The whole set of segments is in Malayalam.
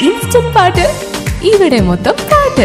ഇൻസ്റ്റന്റ് പാട്ട് ഇവിടെ മൊത്തം പാട്ട്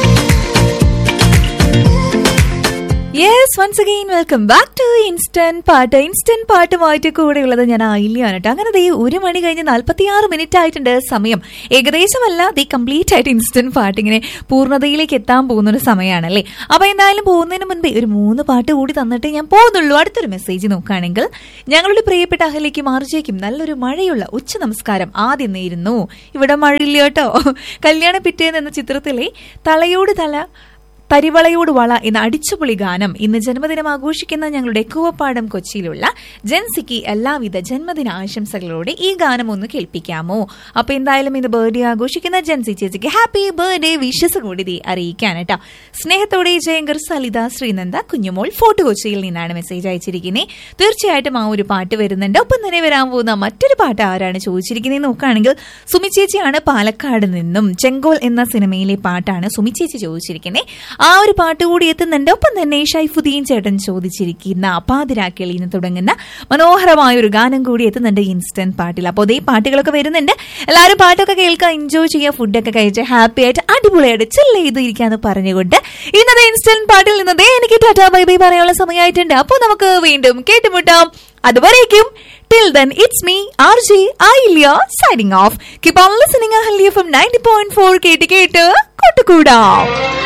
yes once again welcome back to instant പാട്ട് ഇൻസ്റ്റന്റ് പാട്ടുമായിട്ട് കൂടെയുള്ളത് ഞാൻ ആയില്യാണ് കേട്ടോ അങ്ങനെ ദേ ഒരു മണി കഴിഞ്ഞ് നാല്പത്തിയാറ് മിനിറ്റ് ആയിട്ടുണ്ട് സമയം ഏകദേശമല്ല ദേ കംപ്ലീറ്റ് ആയിട്ട് ഇൻസ്റ്റന്റ് പാട്ട് ഇങ്ങനെ പൂർണ്ണതയിലേക്ക് എത്താൻ പോകുന്ന ഒരു സമയമാണല്ലേ അപ്പൊ എന്തായാലും പോകുന്നതിന് മുൻപേ ഒരു മൂന്ന് പാട്ട് കൂടി തന്നിട്ട് ഞാൻ പോകുന്നുള്ളൂ അടുത്തൊരു മെസ്സേജ് നോക്കുകയാണെങ്കിൽ ഞങ്ങളുടെ പ്രിയപ്പെട്ട അഹലേക്കും ആർജയ്ക്കും നല്ലൊരു മഴയുള്ള ഉച്ച നമസ്കാരം ആദ്യം നേരുന്നു ഇവിടെ മഴയില്ല കേട്ടോ കല്യാണ പിറ്റേന്ന് എന്ന ചിത്രത്തിലെ തലയോട് തല തരിവളയോട് വള എന്ന അടിച്ചുപൊളി ഗാനം ഇന്ന് ജന്മദിനം ആഘോഷിക്കുന്ന ഞങ്ങളുടെ കൂവപ്പാടം കൊച്ചിയിലുള്ള ജൻസിക്ക് എല്ലാവിധ ജന്മദിന ആശംസകളോടെ ഈ ഗാനം ഒന്ന് കേൾപ്പിക്കാമോ അപ്പൊ എന്തായാലും ഇന്ന് ബർത്ത്ഡേ ആഘോഷിക്കുന്ന ജൻസി ചേച്ചിക്ക് ഹാപ്പി ബർത്ത്ഡേ വിഷസ് കൂടി ദേ അറിയിക്കാൻ കേട്ടോ സ്നേഹത്തോടെ ജയങ്കർ സലിത ശ്രീനന്ദ കുഞ്ഞുമോൾ ഫോർട്ട് കൊച്ചിയിൽ നിന്നാണ് മെസ്സേജ് അയച്ചിരിക്കുന്നത് തീർച്ചയായിട്ടും ആ ഒരു പാട്ട് വരുന്നുണ്ട് ഒപ്പം തന്നെ വരാൻ പോകുന്ന മറ്റൊരു പാട്ട് ആരാണ് ചോദിച്ചിരിക്കുന്നത് നോക്കുകയാണെങ്കിൽ സുമി ചേച്ചിയാണ് പാലക്കാട് നിന്നും ചെങ്കോൽ എന്ന സിനിമയിലെ പാട്ടാണ് സുമി ചേച്ചി ചോദിച്ചിരിക്കുന്നത് ആ ഒരു പാട്ട് കൂടി എത്തുന്നുണ്ട് ഒപ്പം തന്നെ ഷൈഫുദ്ദീൻ ചേട്ടൻ ചോദിച്ചിരിക്കുന്ന പാതിരാക്കിളിൽ നിന്ന് തുടങ്ങുന്ന മനോഹരമായ ഒരു ഗാനം കൂടി എത്തുന്നുണ്ട് ഇൻസ്റ്റന്റ് പാട്ടിൽ അപ്പോൾ ഈ പാട്ടുകളൊക്കെ വരുന്നുണ്ട് എല്ലാവരും പാട്ടൊക്കെ കേൾക്കുക എൻജോയ് ചെയ്യുക ഫുഡൊക്കെ കഴിച്ച് ഹാപ്പി ആയിട്ട് അടിപൊളിയായിട്ട് ചില്ല ചെയ്ത് ഇരിക്കാന്ന് പറഞ്ഞുകൊണ്ട് ഇന്നത്തെ ഇൻസ്റ്റന്റ് പാട്ടിൽ നിന്ന് ദേ എനിക്ക് ടാറ്റാ ബൈ ബൈ പറയാനുള്ള സമയമായിട്ടുണ്ട് അപ്പോൾ നമുക്ക് വീണ്ടും കേട്ടുമുട്ടാം അതുവരേക്കും till then it's me R J Ailiya signing off keep on listening Ahalya from ninety point four കേട്ട് കേട്ട് കൂട്ടുകൂടാം